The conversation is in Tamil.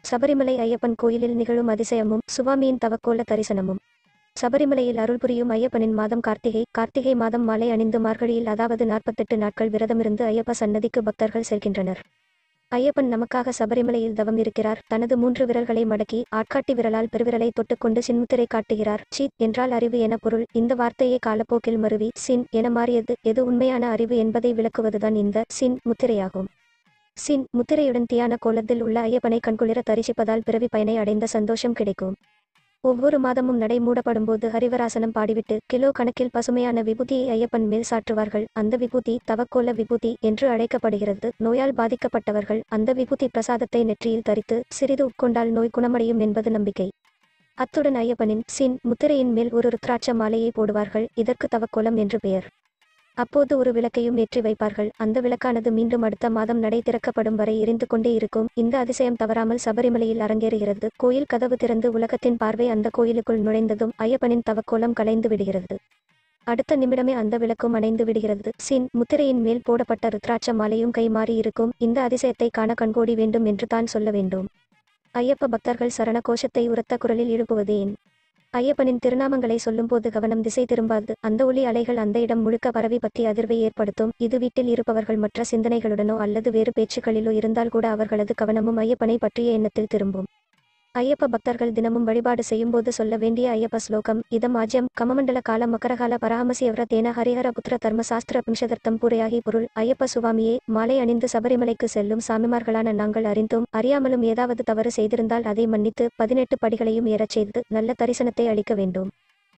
சபரிமலை ஐயப்பன் கோயிலில் நிகழும் அதிசயமும் சுவாமியின் தவக்கோல தரிசனமும் சபரிமலையில் அருள் புரியும் ஐயப்பனின் மாதம் கார்த்திகை கார்த்திகை மாதம் மாலை அணிந்து மார்கழியில் அதாவது நாற்பத்தெட்டு நாட்கள் விரதமிருந்து ஐயப்ப சன்னதிக்கு பக்தர்கள் செல்கின்றனர் ஐயப்பன் நமக்காக சபரிமலையில் தவம் இருக்கிறார் தனது மூன்று விரல்களை மடக்கி ஆட்காட்டி விரலால் பெருவிரலை தொட்டுக்கொண்டு சின்முத்திரை காட்டுகிறார் சீத் என்றால் அறிவு என பொருள் இந்த வார்த்தையை காலப்போக்கில் மருவி சின் என மாறியது எது உண்மையான அறிவு என்பதை விளக்குவதுதான் இந்த சின் முத்திரையாகும் சின் முத்திரையுடன் தியான கோலத்தில் உள்ள ஐயப்பனை கண்குளிர தரிசிப்பதால் பிறவி பயனை அடைந்த சந்தோஷம் கிடைக்கும் ஒவ்வொரு மாதமும் நடை மூடப்படும்போது ஹரிவராசனம் பாடிவிட்டு கிலோ கணக்கில் பசுமையான விபூதியை ஐயப்பன் மேல் சாற்றுவார்கள் அந்த விபூதி தவக்கோல விபூதி என்று அழைக்கப்படுகிறது நோயால் பாதிக்கப்பட்டவர்கள் அந்த விபூதி பிரசாதத்தை நெற்றியில் தரித்து சிறிது உட்கொண்டால் நோய் குணமடையும் என்பது நம்பிக்கை அத்துடன் ஐயப்பனின் சின் முத்திரையின் மேல் ஒரு ருத்ராட்ச மாலையை போடுவார்கள் இதற்கு தவக்கோலம் என்று பெயர் அப்போது ஒரு விளக்கையும் ஏற்றி வைப்பார்கள் அந்த விளக்கானது மீண்டும் அடுத்த மாதம் நடை திறக்கப்படும் வரை எரிந்து கொண்டே இருக்கும் இந்த அதிசயம் தவறாமல் சபரிமலையில் அரங்கேறுகிறது கோயில் கதவு திறந்து உலகத்தின் பார்வை அந்த கோயிலுக்குள் நுழைந்ததும் ஐயப்பனின் தவக்கோலம் கலைந்து விடுகிறது அடுத்த நிமிடமே அந்த விளக்கும் அணைந்து விடுகிறது சின் முத்திரையின் மேல் போடப்பட்ட ருத்ராட்ச மாலையும் கை மாறி இருக்கும் இந்த அதிசயத்தை காண கண்கோடி வேண்டும் என்று தான் சொல்ல வேண்டும் ஐயப்ப பக்தர்கள் சரண கோஷத்தை உரத்த குரலில் எழுப்புவது ஏன் ஐயப்பனின் திருநாமங்களை சொல்லும்போது கவனம் திசை திரும்பாது அந்த ஒளி அலைகள் அந்த இடம் முழுக்க பரவி பற்றி அதிர்வை ஏற்படுத்தும் இது வீட்டில் இருப்பவர்கள் மற்ற சிந்தனைகளுடனோ அல்லது வேறு பேச்சுக்களிலோ இருந்தால் கூட அவர்களது கவனமும் ஐயப்பனை பற்றிய எண்ணத்தில் திரும்பும் ஐயப்ப பக்தர்கள் தினமும் வழிபாடு செய்யும்போது சொல்ல வேண்டிய ஐயப்ப ஸ்லோகம் இதம் ஆஜ்யம் கமமண்டல கால மகரகால பராமசியவர தேன ஹரிஹர புத்திர தர்மசாஸ்திர பிம்சதர்த்தம் பூரையாகி பொருள் ஐயப்ப சுவாமியே மாலை அணிந்து சபரிமலைக்கு செல்லும் சாமிமார்களான நாங்கள் அறிந்தும் அறியாமலும் ஏதாவது தவறு செய்திருந்தால் அதை மன்னித்து பதினெட்டு படிகளையும் ஏறச் செய்து நல்ல தரிசனத்தை அளிக்க வேண்டும்